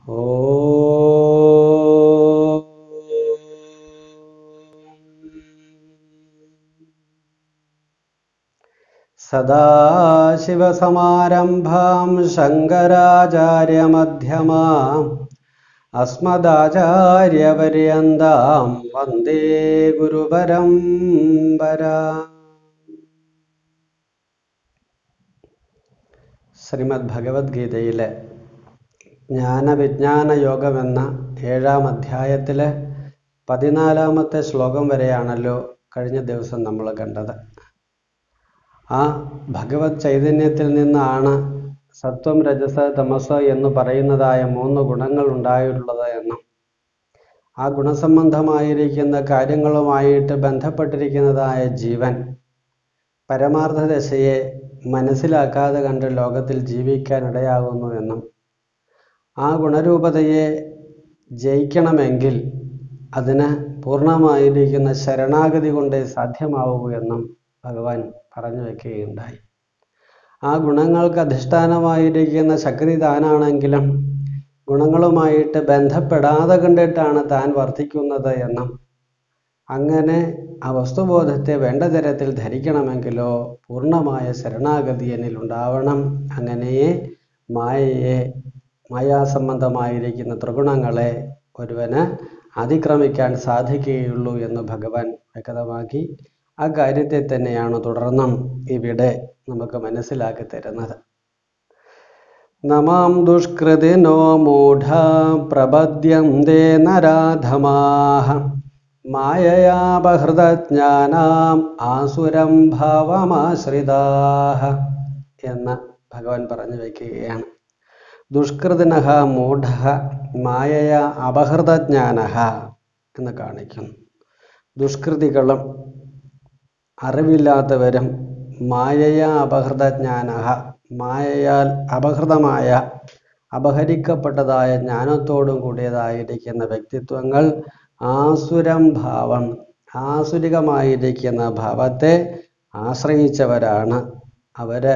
സദാശിവസമാരംഭാം ശങ്കരാചാര്യമധ്യമാം അസ്മദാചാര്യപര്യന്താം വന്ദേ ഗുരുപരമ്പര ശ്രീമദ് ഭഗവത്ഗീതയിലെ ജ്ഞാനവിജ്ഞാന യോഗം എന്ന ഏഴാം അധ്യായത്തിലെ പതിനാലാമത്തെ ശ്ലോകം വരെയാണല്ലോ കഴിഞ്ഞ ദിവസം നമ്മൾ കണ്ടത് ആ ഭഗവത് ചൈതന്യത്തിൽ നിന്നാണ് സത്വം രജസ് തമസ് എന്ന് പറയുന്നതായ മൂന്ന് ഗുണങ്ങൾ ഉണ്ടായിട്ടുള്ളത് എന്നും ആ ഗുണസംബന്ധമായിരിക്കുന്ന കാര്യങ്ങളുമായിട്ട് ബന്ധപ്പെട്ടിരിക്കുന്നതായ ജീവൻ പരമാർത്ഥ ദശയെ മനസ്സിലാക്കാതെ കണ്ട് ലോകത്തിൽ ജീവിക്കാൻ ഇടയാകുന്നു എന്നും ആ ഗുണരൂപതയെ ജയിക്കണമെങ്കിൽ അതിന് പൂർണ്ണമായിരിക്കുന്ന ശരണാഗതി കൊണ്ടേ സാധ്യമാവൂ എന്നും ഭഗവാൻ പറഞ്ഞു വയ്ക്കുകയുണ്ടായി ആ ഗുണങ്ങൾക്ക് അധിഷ്ഠാനമായിരിക്കുന്ന ശക്തി താനാണെങ്കിലും ഗുണങ്ങളുമായിട്ട് ബന്ധപ്പെടാതെ കണ്ടിട്ടാണ് താൻ വർദ്ധിക്കുന്നത് എന്നും അങ്ങനെ ആ വസ്തുബോധത്തെ വേണ്ട തരത്തിൽ ധരിക്കണമെങ്കിലോ പൂർണ്ണമായ ശരണാഗതി എന്നിൽ ഉണ്ടാവണം അങ്ങനെയേ മായയെ മായാസംബന്ധമായിരിക്കുന്ന ത്രിഗുണങ്ങളെ ഒരുവന് അതിക്രമിക്കാൻ സാധിക്കുകയുള്ളൂ എന്ന് ഭഗവാൻ വ്യക്തമാക്കി ആ കാര്യത്തെ തന്നെയാണ് തുടർന്നും ഇവിടെ നമുക്ക് മനസ്സിലാക്കി തരുന്നത് നമാം ദുഷ്കൃതിനോ മൂഢ പ്രപദ്യന്തേ നരാധമാഹ മായയാപഹൃതജ്ഞാനാം ആസുരം ഭാവമാശ്രിതാഹ എന്ന് ഭഗവാൻ പറഞ്ഞു വയ്ക്കുകയാണ് ദുഷ്കൃതിനഹ മൂഢ മായയ അപഹൃതജ്ഞാന എന്ന് കാണിക്കുന്നു ദുഷ്കൃതികളും അറിവില്ലാത്തവരും മായയ അപഹൃതജ്ഞാന മായയാൽ അപഹൃതമായ അപഹരിക്കപ്പെട്ടതായ ജ്ഞാനത്തോടും കൂടിയതായിരിക്കുന്ന വ്യക്തിത്വങ്ങൾ ആസുരം ഭാവം ആസുരികമായിരിക്കുന്ന ഭാവത്തെ ആശ്രയിച്ചവരാണ് അവര്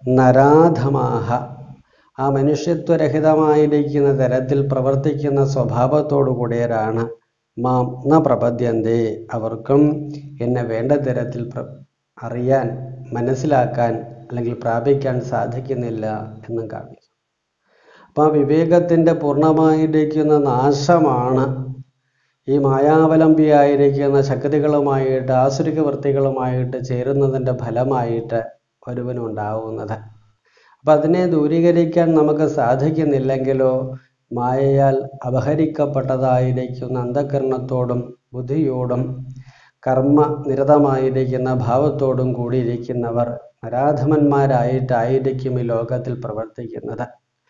നരാധമാഹ ആ മനുഷ്യത്വരഹിതമായിരിക്കുന്ന തരത്തിൽ പ്രവർത്തിക്കുന്ന സ്വഭാവത്തോടു കൂടിയവരാണ് മാം ന പ്രപദ്യന്തേ അവർക്കും എന്നെ വേണ്ട തരത്തിൽ പ്ര അറിയാൻ മനസ്സിലാക്കാൻ അല്ലെങ്കിൽ പ്രാപിക്കാൻ സാധിക്കുന്നില്ല എന്നും കാണിക്കും അപ്പം ആ വിവേകത്തിൻ്റെ പൂർണ്ണമായിരിക്കുന്ന നാശമാണ് ഈ മായാവലംബിയായിരിക്കുന്ന ശക്തികളുമായിട്ട് ആസുരിക വൃത്തികളുമായിട്ട് ചേരുന്നതിൻ്റെ ഫലമായിട്ട് ഒരുവനുണ്ടാവുന്നത് അപ്പം അതിനെ ദൂരീകരിക്കാൻ നമുക്ക് സാധിക്കുന്നില്ലെങ്കിലോ മായയാൽ അപഹരിക്കപ്പെട്ടതായിരിക്കുന്ന അന്ധകരണത്തോടും ബുദ്ധിയോടും കർമ്മ നിരതമായിരിക്കുന്ന ഭാവത്തോടും കൂടിയിരിക്കുന്നവർ നരാധമന്മാരായിട്ടായിരിക്കും ഈ ലോകത്തിൽ പ്രവർത്തിക്കുന്നത്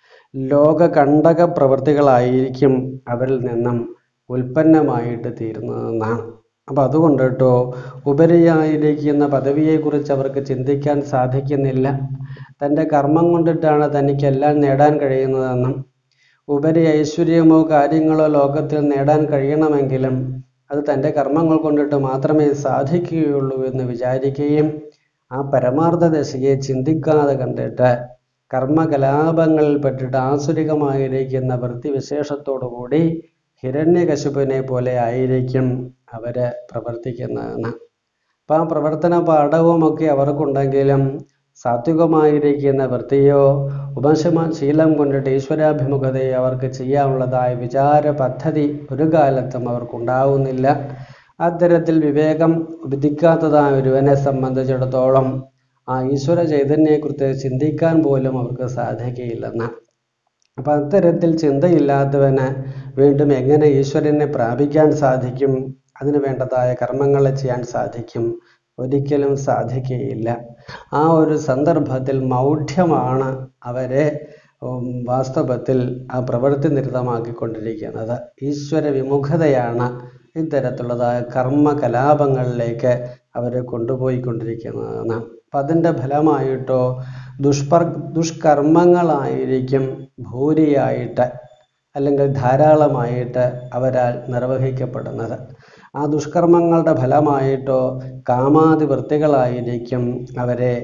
ലോകകണ്ടക പ്രവൃത്തികളായിരിക്കും അവരിൽ നിന്നും ഉൽപ്പന്നമായിട്ട് തീരുന്നതെന്നാണ് അപ്പം അതുകൊണ്ട് കേട്ടോ ഉപരിയായിരിക്കുന്ന പദവിയെക്കുറിച്ച് അവർക്ക് ചിന്തിക്കാൻ സാധിക്കുന്നില്ല തൻ്റെ കർമ്മം കൊണ്ടിട്ടാണ് തനിക്കെല്ലാം നേടാൻ കഴിയുന്നതെന്നും ഉപരി ഐശ്വര്യമോ കാര്യങ്ങളോ ലോകത്തിൽ നേടാൻ കഴിയണമെങ്കിലും അത് തൻ്റെ കർമ്മങ്ങൾ കൊണ്ടിട്ട് മാത്രമേ സാധിക്കുകയുള്ളൂ എന്ന് വിചാരിക്കുകയും ആ പരമാർത്ഥ ദശയെ ചിന്തിക്കാതെ കണ്ടിട്ട് കർമ്മകലാപങ്ങളിൽ പെട്ടിട്ട് ആസുരികമായിരിക്കുന്ന വൃത്തിവിശേഷത്തോടുകൂടി ഹിരണ്യകശുപിനെ പോലെ ആയിരിക്കും അവര് പ്രവർത്തിക്കുന്നതെന്ന് അപ്പം ആ പ്രവർത്തന പാഠവുമൊക്കെ അവർക്കുണ്ടെങ്കിലും സാത്വികമായിരിക്കുന്ന വൃത്തിയോ ഉപശമ ശീലം കൊണ്ടിട്ട് ഈശ്വരാഭിമുഖതയെ അവർക്ക് ചെയ്യാനുള്ളതായ വിചാര പദ്ധതി ഒരു കാലത്തും അവർക്കുണ്ടാവുന്നില്ല അത്തരത്തിൽ വിവേകം വിധിക്കാത്തതായ ഒരുവനെ സംബന്ധിച്ചിടത്തോളം ആ ഈശ്വര ചൈതന്യത്തെക്കുറിച്ച് ചിന്തിക്കാൻ പോലും അവർക്ക് സാധിക്കുകയില്ലെന്ന് അപ്പം അത്തരത്തിൽ ചിന്തയില്ലാത്തവന് വീണ്ടും എങ്ങനെ ഈശ്വരനെ പ്രാപിക്കാൻ സാധിക്കും അതിന് വേണ്ടതായ കർമ്മങ്ങൾ ചെയ്യാൻ സാധിക്കും ഒരിക്കലും സാധിക്കുകയില്ല ആ ഒരു സന്ദർഭത്തിൽ മൗഢ്യമാണ് അവരെ ഉം, വാസ്തവത്തിൽ ആ പ്രവൃത്തി നിരതമാക്കിക്കൊണ്ടിരിക്കുന്നത് ഈശ്വര വിമുഖതയാണ് ഇത്തരത്തിലുള്ളതായ കർമ്മ കലാപങ്ങളിലേക്ക് അവരെ കൊണ്ടുപോയിക്കൊണ്ടിരിക്കുന്നതെന്ന് അപ്പം അതിൻ്റെ ഫലമായിട്ടോ ദുഷ്പർ ദുഷ്കർമ്മങ്ങളായിരിക്കും ഭൂരിയായിട്ട് അല്ലെങ്കിൽ ധാരാളമായിട്ട് അവരാൽ നിർവഹിക്കപ്പെടുന്നത് ആ ദുഷ്കർമ്മങ്ങളുടെ ഫലമായിട്ടോ കാമാതി വൃത്തികളായിരിക്കും അവരെ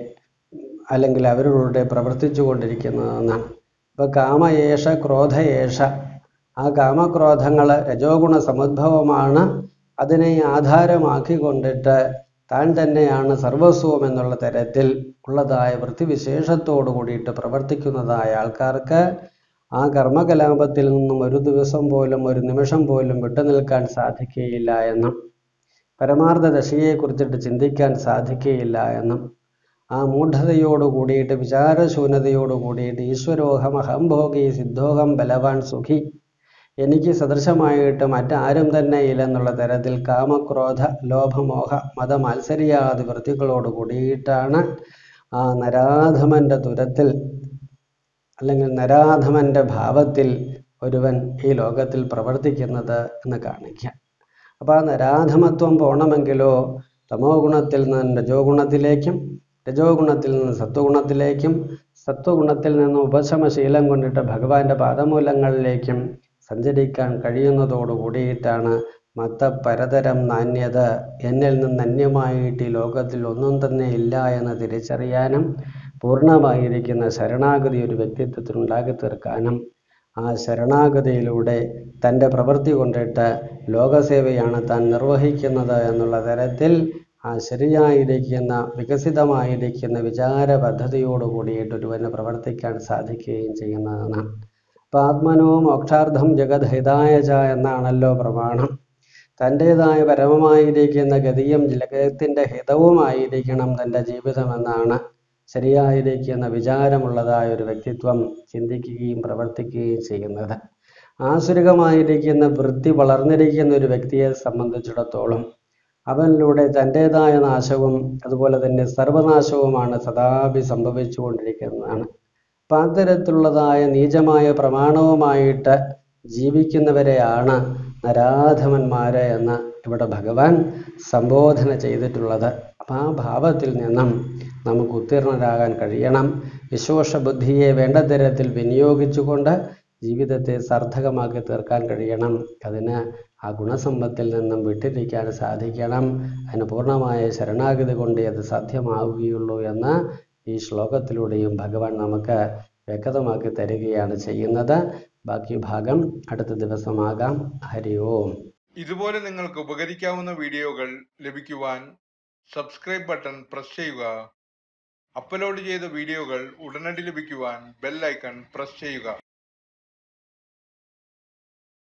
അല്ലെങ്കിൽ അവരുടെ പ്രവർത്തിച്ചു കൊണ്ടിരിക്കുന്നതെന്നാണ് ഇപ്പോൾ കാമയേഷ ക്രോധയേഷ ആ കാമക്രോധങ്ങൾ രജോ ഗുണ സമുദ്ഭവമാണ് അതിനെ ആധാരമാക്കി കൊണ്ടിട്ട് താൻ തന്നെയാണ് സർവസ്വം എന്നുള്ള തരത്തിൽ ഉള്ളതായ വൃത്തിവിശേഷത്തോടു കൂടിയിട്ട് പ്രവർത്തിക്കുന്നതായ ആൾക്കാർക്ക് ആ കർമ്മകലാപത്തിൽ നിന്നും ഒരു ദിവസം പോലും ഒരു നിമിഷം പോലും വിട്ടുനിൽക്കാൻ സാധിക്കുകയില്ല എന്നും പരമാർത്ഥ ദശയെക്കുറിച്ചിട്ട് ചിന്തിക്കാൻ സാധിക്കുകയില്ല എന്നും ആ മൂഢതയോട് കൂടിയിട്ട് വിചാരശൂന്യതയോട് കൂടിയിട്ട് ഈശ്വരോഹം അഹംഭോഗി സിദ്ധോഹം ബലവാൻ സുഖി എനിക്ക് സദൃശമായിട്ട് മറ്റാരും തന്നെ ഇല്ലെന്നുള്ള തരത്തിൽ കാമക്രോധ ലോഭമോഹ മതമാത്സര്യാദി വൃത്തികളോട് കൂടിയിട്ടാണ് ആ നരാധമന്റെ തുരത്തിൽ അല്ലെങ്കിൽ നരാധമന്റെ ഭാവത്തിൽ ഒരുവൻ ഈ ലോകത്തിൽ പ്രവർത്തിക്കുന്നത് എന്ന് കാണിക്കുക അപ്പോൾ ആ നരാധമത്വം പോകണമെങ്കിലോ തമോ ഗുണത്തിൽ നിന്ന് രജോ ഗുണത്തിലേക്കും രജോ ഗുണത്തിൽ നിന്ന് സത്വഗുണത്തിലേക്കും സത്വഗുണത്തിൽ നിന്ന് ഉപശമശീലം കൊണ്ടിട്ട് ഭഗവാന്റെ പാദമൂലങ്ങളിലേക്കും സഞ്ചരിക്കാൻ കഴിയുന്നതോടു കൂടിയിട്ടാണ് മത പരതരം നാണ്യത എന്നിൽ നിന്ന് അന്യമായിട്ട് ഈ ലോകത്തിൽ ഒന്നും തന്നെ ഇല്ല എന്ന് തിരിച്ചറിയാനും പൂർണ്ണമായിരിക്കുന്ന ശരണാഗതി ഒരു വ്യക്തിത്വത്തിന് ഉണ്ടാക്കി തീർക്കാനും ആ ശരണാഗതിയിലൂടെ തൻ്റെ പ്രവൃത്തി കൊണ്ടിട്ട് ലോകസേവയാണ് താൻ നിർവഹിക്കുന്നത് എന്നുള്ള തരത്തിൽ ആ ശരിയായിരിക്കുന്ന വികസിതമായിരിക്കുന്ന വിചാര പദ്ധതിയോട് കൂടിയിട്ട് ഒരുവന് പ്രവർത്തിക്കാൻ സാധിക്കുകയും ചെയ്യുന്നതാണ് അപ്പം ആത്മനോ മോക്ഷാർത്ഥം ജഗത് ഹിതായച എന്നാണല്ലോ പ്രമാണം തൻ്റേതായ പരമമായിരിക്കുന്ന ഗതിയും ജഗത്തിൻ്റെ ഹിതവുമായിരിക്കണം തൻ്റെ ജീവിതമെന്നാണ് ശരിയായിരിക്കുന്ന വിചാരമുള്ളതായ ഒരു വ്യക്തിത്വം ചിന്തിക്കുകയും പ്രവർത്തിക്കുകയും ചെയ്യുന്നത് ആസുരികമായിരിക്കുന്ന വൃത്തി വളർന്നിരിക്കുന്ന ഒരു വ്യക്തിയെ സംബന്ധിച്ചിടത്തോളം അവനിലൂടെ തൻ്റേതായ നാശവും അതുപോലെ തന്നെ സർവനാശവുമാണ് സദാപി സംഭവിച്ചുകൊണ്ടിരിക്കുന്നതാണ് അപ്പം അത്തരത്തിലുള്ളതായ നീചമായ പ്രമാണവുമായിട്ട് ജീവിക്കുന്നവരെയാണ് നരാധമന്മാര് എന്ന് ഇവിടെ ഭഗവാൻ സംബോധന ചെയ്തിട്ടുള്ളത് അപ്പം ആ ഭാവത്തിൽ നിന്നും നമുക്ക് ഉത്തീർണരാകാൻ കഴിയണം വിശ്വാസ ബുദ്ധിയെ വേണ്ട തരത്തിൽ വിനിയോഗിച്ചുകൊണ്ട് ജീവിതത്തെ സാർത്ഥകമാക്കി തീർക്കാൻ കഴിയണം അതിന് ആ ഗുണസമ്പത്തിൽ നിന്നും വിട്ടിരിക്കാൻ സാധിക്കണം അതിന് പൂർണ്ണമായ ശരണാഗതി കൊണ്ട് അത് സാധ്യമാവുകയുള്ളൂ എന്ന് ഈ ശ്ലോകത്തിലൂടെയും ഭഗവാൻ നമുക്ക് വ്യക്തമാക്കി തരികയാണ് ചെയ്യുന്നത് ബാക്കി ഭാഗം അടുത്ത ദിവസമാകാം ഹരി ഓം ഇതുപോലെ നിങ്ങൾക്ക് ഉപകരിക്കാവുന്ന വീഡിയോകൾ ലഭിക്കുവാൻ സബ്സ്ക്രൈബ് ബട്ടൺ പ്രസ് ചെയ്യുക അപ്ലോഡ് ചെയ്ത വീഡിയോകൾ ഉടനടി ലഭിക്കുവാൻ ബെൽ ഐക്കൺ പ്രസ് ചെയ്യുക